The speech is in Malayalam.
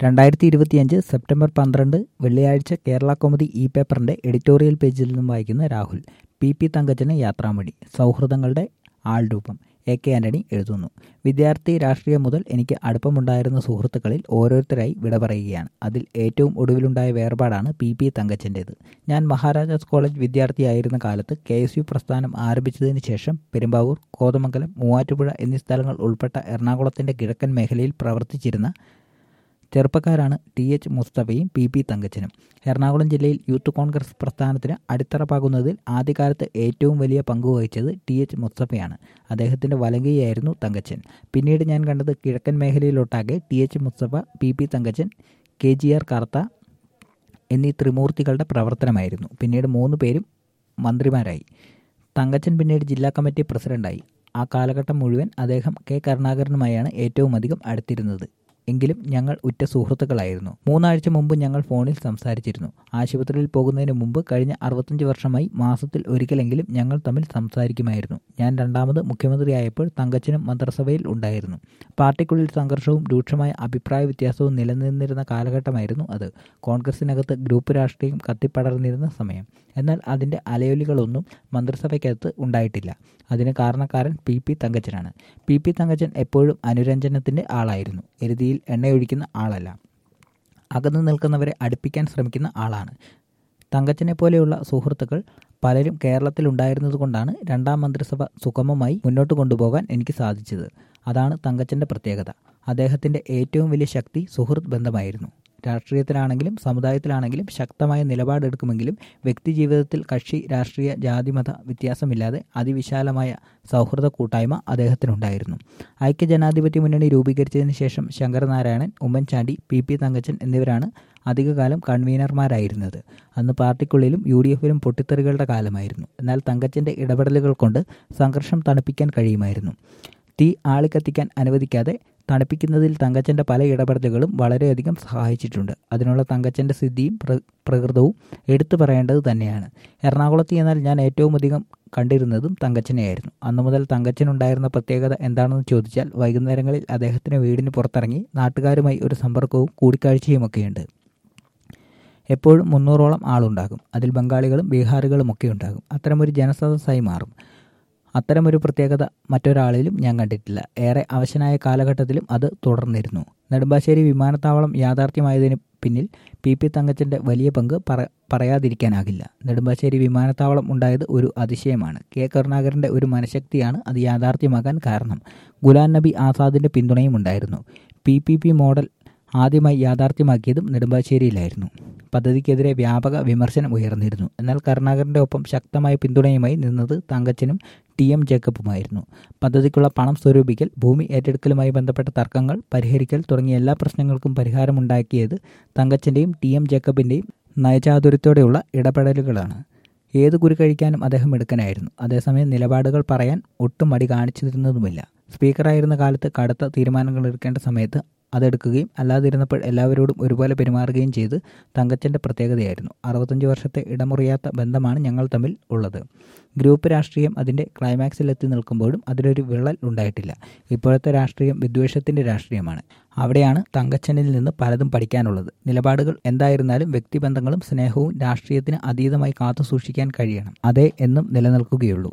രണ്ടായിരത്തി ഇരുപത്തിയഞ്ച് സെപ്റ്റംബർ പന്ത്രണ്ട് വെള്ളിയാഴ്ച കേരള കോമഡി ഇ പേപ്പറിന്റെ എഡിറ്റോറിയൽ പേജിൽ നിന്നും വായിക്കുന്ന രാഹുൽ പി പി തങ്കച്ചന് യാത്രാമൊഴി സൗഹൃദങ്ങളുടെ ആൾരൂപം എ കെ ആന്റണി എഴുതുന്നു വിദ്യാർത്ഥി രാഷ്ട്രീയം മുതൽ എനിക്ക് അടുപ്പമുണ്ടായിരുന്ന സുഹൃത്തുക്കളിൽ ഓരോരുത്തരായി വിട പറയുകയാണ് അതിൽ ഏറ്റവും ഒടുവിലുണ്ടായ വേർപാടാണ് പി പി തങ്കച്ചൻ്റേത് ഞാൻ മഹാരാജാസ് കോളേജ് വിദ്യാർത്ഥിയായിരുന്ന കാലത്ത് കെ എസ് യു പ്രസ്ഥാനം ആരംഭിച്ചതിന് ശേഷം പെരുമ്പാവൂർ കോതമംഗലം മൂവാറ്റുപുഴ എന്നീ സ്ഥലങ്ങൾ ഉൾപ്പെട്ട എറണാകുളത്തിന്റെ കിഴക്കൻ മേഖലയിൽ പ്രവർത്തിച്ചിരുന്ന ചെറുപ്പക്കാരാണ് ടി എച്ച് മുസ്തഫയും പി പി തങ്കച്ചനും എറണാകുളം ജില്ലയിൽ യൂത്ത് കോൺഗ്രസ് പ്രസ്ഥാനത്തിന് അടിത്തറ പാകുന്നതിൽ ആദ്യകാലത്ത് ഏറ്റവും വലിയ പങ്കുവഹിച്ചത് ടി എച്ച് മുസ്തഫയാണ് അദ്ദേഹത്തിൻ്റെ വലങ്കയായിരുന്നു തങ്കച്ചൻ പിന്നീട് ഞാൻ കണ്ടത് കിഴക്കൻ മേഖലയിലൊട്ടാകെ T H Mustafa P P Thankachan K G R Kartha എന്നീ ത്രിമൂർത്തികളുടെ പ്രവർത്തനമായിരുന്നു പിന്നീട് മൂന്ന് പേരും മന്ത്രിമാരായി തങ്കച്ചൻ പിന്നീട് ജില്ലാ കമ്മിറ്റി പ്രസിഡന്റായി ആ കാലഘട്ടം മുഴുവൻ അദ്ദേഹം കെ കരുണാകരനുമായാണ് ഏറ്റവും അധികം അടുത്തിരുന്നത് എങ്കിലും ഞങ്ങൾ ഉറ്റ സുഹൃത്തുക്കളായിരുന്നു മൂന്നാഴ്ച മുമ്പ് ഞങ്ങൾ ഫോണിൽ സംസാരിച്ചിരുന്നു ആശുപത്രിയിൽ പോകുന്നതിന് മുമ്പ് കഴിഞ്ഞ അറുപത്തഞ്ച് വർഷമായി മാസത്തിൽ ഒരിക്കലെങ്കിലും ഞങ്ങൾ തമ്മിൽ സംസാരിക്കുമായിരുന്നു ഞാൻ രണ്ടാമത് മുഖ്യമന്ത്രിയായപ്പോൾ തങ്കച്ചനും മന്ത്രിസഭയിൽ ഉണ്ടായിരുന്നു പാർട്ടിക്കുള്ളിൽ സംഘർഷവും രൂക്ഷമായ അഭിപ്രായ വ്യത്യാസവും നിലനിന്നിരുന്ന കാലഘട്ടമായിരുന്നു അത് കോൺഗ്രസിനകത്ത് ഗ്രൂപ്പ് രാഷ്ട്രീയം കത്തിപ്പടർന്നിരുന്ന സമയം എന്നാൽ അതിൻ്റെ അലയൊലികളൊന്നും മന്ത്രിസഭയ്ക്കകത്ത് ഉണ്ടായിട്ടില്ല അതിന് കാരണക്കാരൻ പി പി തങ്കച്ചനാണ് പി പി തങ്കച്ചൻ എപ്പോഴും അനുരഞ്ജനത്തിൻ്റെ ആളായിരുന്നു എരുതിയിൽ എണ്ണയൊഴിക്കുന്ന ആളല്ല അകന്നു നിൽക്കുന്നവരെ അടുപ്പിക്കാൻ ശ്രമിക്കുന്ന ആളാണ് തങ്കച്ചനെ പോലെയുള്ള സുഹൃത്തുക്കൾ പലരും കേരളത്തിലുണ്ടായിരുന്നതുകൊണ്ടാണ് രണ്ടാം മന്ത്രിസഭ സുഗമമായി മുന്നോട്ട് കൊണ്ടുപോകാൻ എനിക്ക് സാധിച്ചത് അതാണ് തങ്കച്ചൻ്റെ പ്രത്യേകത അദ്ദേഹത്തിൻ്റെ ഏറ്റവും വലിയ ശക്തി സുഹൃത്ത് ബന്ധമായിരുന്നു രാഷ്ട്രീയത്തിലാണെങ്കിലും സമുദായത്തിലാണെങ്കിലും ശക്തമായ നിലപാടെടുക്കുമെങ്കിലും വ്യക്തിജീവിതത്തിൽ കക്ഷി രാഷ്ട്രീയ ജാതിമത വ്യത്യാസമില്ലാതെ അതിവിശാലമായ സൗഹൃദ കൂട്ടായ്മ അദ്ദേഹത്തിനുണ്ടായിരുന്നു ഐക്യജനാധിപത്യ മുന്നണി രൂപീകരിച്ചതിന് ശേഷം ശങ്കരനാരായണൻ ഉമ്മൻചാണ്ടി പി പി തങ്കച്ചൻ എന്നിവരാണ് അധികകാലം കൺവീനർമാരായിരുന്നത് അന്ന് പാർട്ടിക്കുള്ളിലും യു ഡി എഫിലും പൊട്ടിത്തെറികളുടെ കാലമായിരുന്നു എന്നാൽ തങ്കച്ചൻ്റെ ഇടപെടലുകൾ കൊണ്ട് സംഘർഷം തണുപ്പിക്കാൻ കഴിയുമായിരുന്നു തീ ആളിക്കത്തിക്കാൻ അനുവദിക്കാതെ തണുപ്പിക്കുന്നതിൽ തങ്കച്ചൻ്റെ പല ഇടപെടലുകളും വളരെയധികം സഹായിച്ചിട്ടുണ്ട് അതിനുള്ള തങ്കച്ചൻ്റെ സിദ്ധിയും പ്രകൃതവും എടുത്തു പറയേണ്ടത് തന്നെയാണ് എറണാകുളത്ത് എന്നാൽ ഞാൻ ഏറ്റവും അധികം കണ്ടിരുന്നതും തങ്കച്ചനെയായിരുന്നു അന്നു മുതൽ തങ്കച്ചനുണ്ടായിരുന്ന പ്രത്യേകത എന്താണെന്ന് ചോദിച്ചാൽ വൈകുന്നേരങ്ങളിൽ അദ്ദേഹത്തിന് വീടിന് പുറത്തിറങ്ങി നാട്ടുകാരുമായി ഒരു സമ്പർക്കവും കൂടിക്കാഴ്ചയുമൊക്കെയുണ്ട് എപ്പോഴും മുന്നൂറോളം ആളുണ്ടാകും അതിൽ ബംഗാളികളും ബീഹാറുകളും ഒക്കെ ഉണ്ടാകും അത്തരമൊരു ജനസദസ്സായി മാറും അത്തരമൊരു പ്രത്യേകത മറ്റൊരാളിലും ഞാൻ കണ്ടിട്ടില്ല ഏറെ അവശനായ കാലഘട്ടത്തിലും അത് തുടർന്നിരുന്നു നെടുമ്പാശ്ശേരി വിമാനത്താവളം യാഥാർത്ഥ്യമായതിന് പിന്നിൽ പി പി തങ്കച്ചൻ്റെ വലിയ പങ്ക് പറ പറയാതിരിക്കാനാകില്ല നെടുമ്പാശ്ശേരി വിമാനത്താവളം ഉണ്ടായത് ഒരു അതിശയമാണ് കെ കരുണാകരൻ്റെ ഒരു മനഃശക്തിയാണ് അത് യാഥാർത്ഥ്യമാകാൻ കാരണം ഗുലാം നബി ആസാദിൻ്റെ പിന്തുണയും ഉണ്ടായിരുന്നു പി പി പി മോഡൽ ആദ്യമായി യാഥാർത്ഥ്യമാക്കിയതും നെടുമ്പാശ്ശേരിയിലായിരുന്നു പദ്ധതിക്കെതിരെ വ്യാപക വിമർശനം ഉയർന്നിരുന്നു എന്നാൽ കരുണാകരൻ്റെ ഒപ്പം ശക്തമായ പിന്തുണയുമായി നിന്നത് തങ്കച്ചനും ടി എം ജേക്കബുമായിരുന്നു പദ്ധതിക്കുള്ള പണം സ്വരൂപിക്കൽ ഭൂമി ഏറ്റെടുക്കലുമായി ബന്ധപ്പെട്ട തർക്കങ്ങൾ പരിഹരിക്കൽ തുടങ്ങിയ എല്ലാ പ്രശ്നങ്ങൾക്കും പരിഹാരമുണ്ടാക്കിയത് തങ്കച്ചൻ്റെയും ടി എം ജേക്കബിൻ്റെയും നയചാതുര്യത്തോടെയുള്ള ഇടപെടലുകളാണ് ഏത് കുരു കഴിക്കാനും അദ്ദേഹം എടുക്കനായിരുന്നു അതേസമയം നിലപാടുകൾ പറയാൻ ഒട്ടും മടി കാണിച്ചിരുന്നതുമില്ല സ്പീക്കറായിരുന്ന കാലത്ത് കടുത്ത തീരുമാനങ്ങൾ എടുക്കേണ്ട സമയത്ത് അതെടുക്കുകയും അല്ലാതിരുന്നപ്പോൾ എല്ലാവരോടും ഒരുപോലെ പെരുമാറുകയും ചെയ്ത് തങ്കച്ചൻ്റെ പ്രത്യേകതയായിരുന്നു അറുപത്തഞ്ച് വർഷത്തെ ഇടമുറിയാത്ത ബന്ധമാണ് ഞങ്ങൾ തമ്മിൽ ഉള്ളത് ഗ്രൂപ്പ് രാഷ്ട്രീയം അതിൻ്റെ ക്ലൈമാക്സിലെത്തി നിൽക്കുമ്പോഴും അതിലൊരു വിള്ളൽ ഉണ്ടായിട്ടില്ല ഇപ്പോഴത്തെ രാഷ്ട്രീയം വിദ്വേഷത്തിൻ്റെ രാഷ്ട്രീയമാണ് അവിടെയാണ് തങ്കച്ചനിൽ നിന്ന് പലതും പഠിക്കാനുള്ളത് നിലപാടുകൾ എന്തായിരുന്നാലും വ്യക്തിബന്ധങ്ങളും സ്നേഹവും രാഷ്ട്രീയത്തിന് അതീതമായി കാത്തു സൂക്ഷിക്കാൻ കഴിയണം അതേ എന്നും നിലനിൽക്കുകയുള്ളൂ